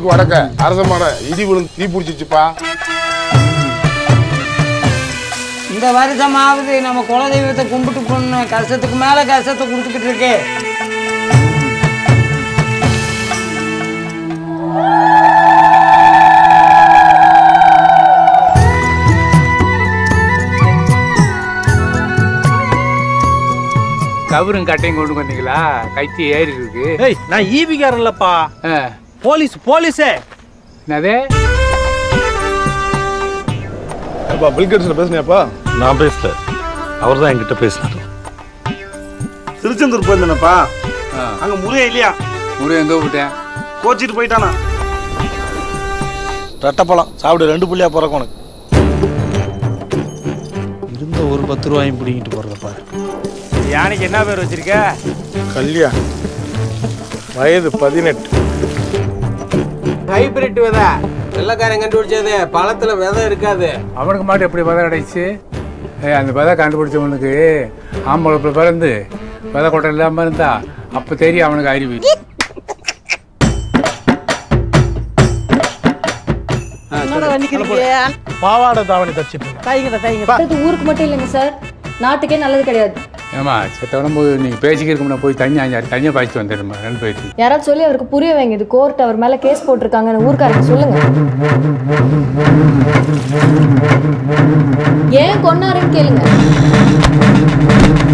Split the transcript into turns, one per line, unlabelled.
ஊருக்கு வடக்க அரசமான இடி விழுந்து தீ பிடிச்சிச்சுப்பா
இந்த வருஷமாவது நம்ம குலதெய்வத்தை கும்பிட்டு போகணும் கஷ்டத்துக்கு மேல கஷ்டத்தை கொடுத்துக்கிட்டு இருக்கு
கவரும் கட்டையும் கொண்டு வந்தீங்களா கைத்தி ஏறி இருக்கு
ஏய் நான் ஈபிக்காரன் இல்லப்பா
ஆ,
போலீஸ் போலீஸே
என்னது
அப்பா பில்கேட்ஸில் பேசுனியாப்பா
நான் பேசல அவர் தான் என்கிட்ட பேசினார்
திருச்செந்தூர் போயிருந்தேனப்பா அங்க முறையே இல்லையா
முறை எங்கே விட்டேன்
கோச்சிட்டு போயிட்டானா
ரெட்டப்பழம் சாப்பிடு ரெண்டு புள்ளியா பிறக்கும் உனக்கு
இருந்த ஒரு பத்து ரூபாயும் பிடிங்கிட்டு போறதப்பா
யானைக்கு என்ன பேர் வச்சிருக்க
கல்யாண் வயது பதினெட்டு
ஹைபிரிட் விதை வெள்ளக்காரன் கண்டுபிடிச்சது பழத்துல விதை இருக்காது
அவனுக்கு மாட்டு எப்படி விதை அடைச்சு ஏய் அந்த விதை கண்டுபிடிச்சவனுக்கு ஆம்பளை பிறந்து விதை கொட்டை இல்லாமல் இருந்தா அப்போ தெரியும் அவனுக்கு அறிவு
பாவாடை தாவணி தச்சிட்டு இருக்கேன்.
அது ஊருக்கு மட்டும் இல்லைங்க சார் நாட்டுக்கே நல்லது கிடையாது
ஏமா செத்தவன போய் நீங்கள் பேசிக்கிறோம்னா போய் தண்ணி அஞ்சாறு தண்ணியை பாய்ச்சிட்டு வந்துடுமா ரெண்டு பேருக்கு
யாராவது சொல்லி அவருக்கு புரிய வைங்க இது கோர்ட் அவர் மேல கேஸ் போட்டிருக்காங்கன்னு ஊருக்காரங்க சொல்லுங்க ஏன் கொன்னாருன்னு கேளுங்க